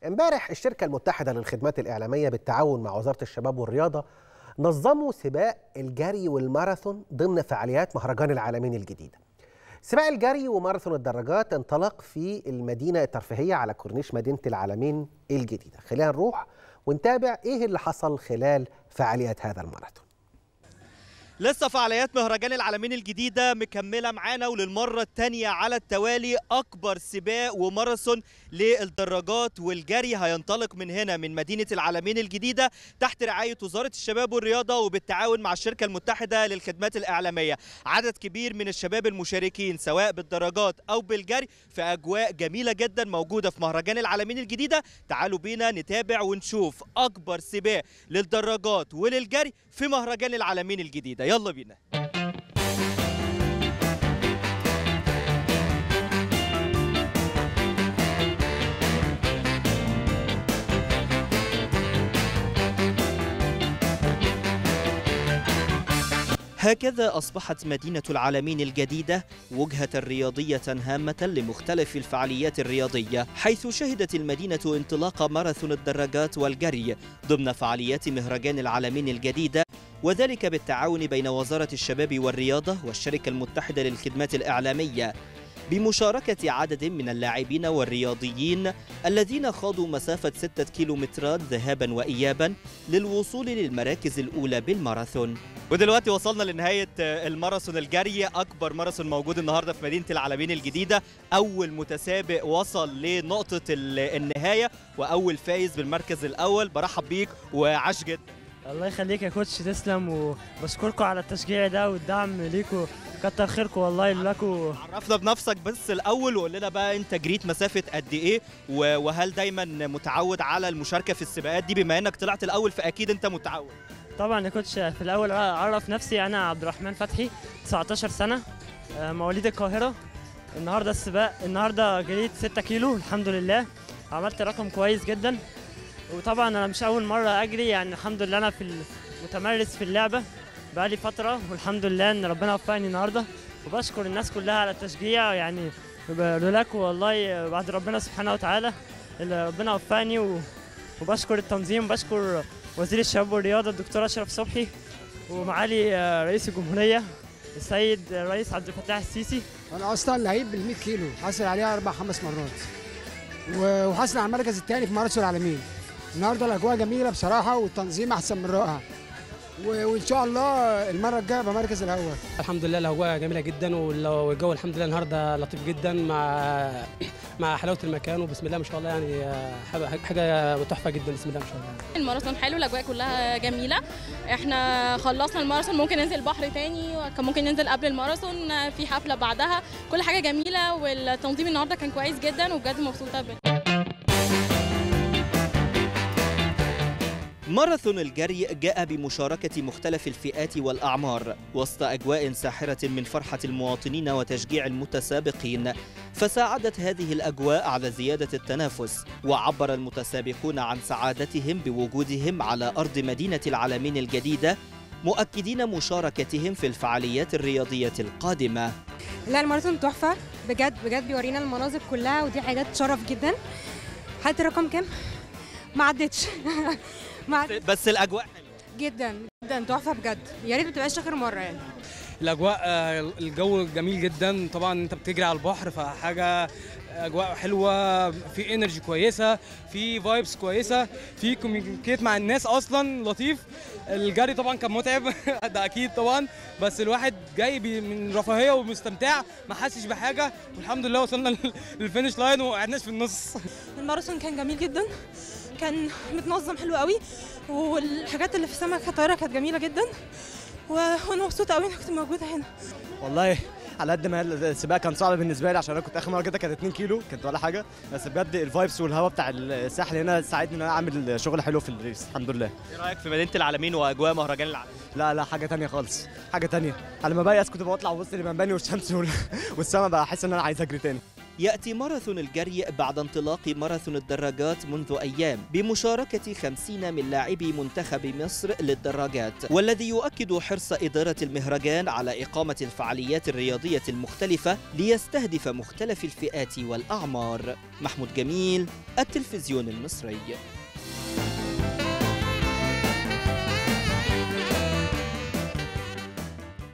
امبارح الشركة المتحدة للخدمات الإعلامية بالتعاون مع وزارة الشباب والرياضة نظموا سباق الجري والماراثون ضمن فعاليات مهرجان العالمين الجديدة سباق الجري وماراثون الدراجات انطلق في المدينة الترفيهية على كورنيش مدينة العالمين الجديدة خلينا نروح ونتابع ايه اللي حصل خلال فعاليات هذا الماراثون لسه فعاليات مهرجان العالمين الجديدة مكملة معانا وللمرة الثانية على التوالي أكبر سباق وماراثون للدراجات والجري هينطلق من هنا من مدينة العالمين الجديدة تحت رعاية وزارة الشباب والرياضة وبالتعاون مع الشركة المتحدة للخدمات الإعلامية عدد كبير من الشباب المشاركين سواء بالدراجات أو بالجري في أجواء جميلة جدا موجودة في مهرجان العالمين الجديدة تعالوا بينا نتابع ونشوف أكبر سباق للدراجات وللجري في مهرجان العالمين الجديدة يلا بينا هكذا أصبحت مدينة العالمين الجديدة وجهة رياضية هامة لمختلف الفعاليات الرياضية حيث شهدت المدينة انطلاق ماراثون الدراجات والجري ضمن فعاليات مهرجان العالمين الجديدة وذلك بالتعاون بين وزارة الشباب والرياضة والشركة المتحدة للخدمات الإعلامية بمشاركة عدد من اللاعبين والرياضيين الذين خاضوا مسافة ستة كيلومترات ذهابا وإيابا للوصول للمراكز الأولى بالماراثون ودلوقتي وصلنا لنهاية الماراثون الجري أكبر ماراثون موجود النهاردة في مدينة العالمين الجديدة أول متسابق وصل لنقطة النهاية وأول فايز بالمركز الأول برحب بيك وعاش جدا الله يخليك يا كوتش تسلم وبشكركم على التشجيع ده والدعم ليكم كتر خيركم والله لكم عرفنا بنفسك بس الأول وقول لنا بقى أنت جريت مسافة قد إيه وهل دايما متعود على المشاركة في السباقات دي بما أنك طلعت الأول فأكيد أنت متعود طبعا يا كوتش في الاول اعرف نفسي انا عبد الرحمن فتحي 19 سنه مواليد القاهره النهارده السباق النهارده جريت 6 كيلو الحمد لله عملت رقم كويس جدا وطبعا انا مش اول مره اجري يعني الحمد لله انا في متمرس في اللعبه بقالي فتره والحمد لله ان ربنا وفقني النهارده وبشكر الناس كلها على التشجيع يعني لولاكم والله بعد ربنا سبحانه وتعالى اللي ربنا وفقني وبشكر التنظيم بشكر وزير الشباب والرياضه الدكتور اشرف صبحي ومعالي رئيس الجمهوريه السيد الرئيس عبد الفتاح السيسي انا اصلا لعيب بال 100 كيلو حاصل عليها اربع خمس مرات وحاصل على المركز الثاني في ماراثون العالمين النهارده الاجواء جميله بصراحه والتنظيم احسن من رائع وان شاء الله المره الجايه ابقى مركز الاول الحمد لله الاجواء جميله جدا والجو الحمد لله النهارده لطيف جدا مع مع حلاوه المكان وبسم الله ما شاء الله يعني حاجه تحفه جدا بسم الله ما شاء الله الماراثون حلو الاجواء كلها جميله احنا خلصنا الماراثون ممكن ننزل بحر تاني كان ممكن ننزل قبل الماراثون في حفله بعدها كل حاجه جميله والتنظيم النهارده كان كويس جدا وبجد مبسوطه بيه ماراثون الجري جاء بمشاركة مختلف الفئات والأعمار وسط أجواء ساحرة من فرحة المواطنين وتشجيع المتسابقين فساعدت هذه الأجواء على زيادة التنافس وعبر المتسابقون عن سعادتهم بوجودهم على أرض مدينة العالمين الجديدة مؤكدين مشاركتهم في الفعاليات الرياضية القادمة لا الماراثون تحفة بجد بجد بيورينا المناظر كلها ودي حاجات تشرف جدا حالة الرقم كام؟ ما عدتش بس الاجواء حلوه جدا جدا تحفه بجد يا ريت ما تبقاش اخر مره يعني الاجواء الجو جميل جدا طبعا انت بتجري على البحر فحاجه اجواء حلوه في انرجي كويسه في فايبس كويسه في كوميونيكيت مع الناس اصلا لطيف الجري طبعا كان متعب ده اكيد طبعا بس الواحد جاي من رفاهيه ومستمتع ما حسش بحاجه والحمد لله وصلنا للفينش لاين وما قعدناش في النص الماراثون كان جميل جدا كان متنظم حلو قوي والحاجات اللي في السماء الطياره كانت جميله جدا وانا مبسوطه قوي اني كنت موجوده هنا والله على قد ما السباق كان صعب بالنسبه لي عشان انا كنت اخر مره كده كانت 2 كيلو كانت ولا حاجه بس بجد الفايبس والهواء بتاع الساحل هنا ساعدني ان انا اعمل شغل حلو في الريس الحمد لله ايه رايك في مدينه العالمين واجواء مهرجان العالمين لا لا حاجه تانية خالص حاجه تانية انا لما بيأس كنت بطلع وسط المباني والشمس والسما بقى احس ان انا عايز اجري تاني يأتي ماراثون الجري بعد انطلاق ماراثون الدراجات منذ أيام بمشاركة 50 من لاعبي منتخب مصر للدراجات والذي يؤكد حرص إدارة المهرجان على إقامة الفعاليات الرياضية المختلفة ليستهدف مختلف الفئات والأعمار محمود جميل التلفزيون المصري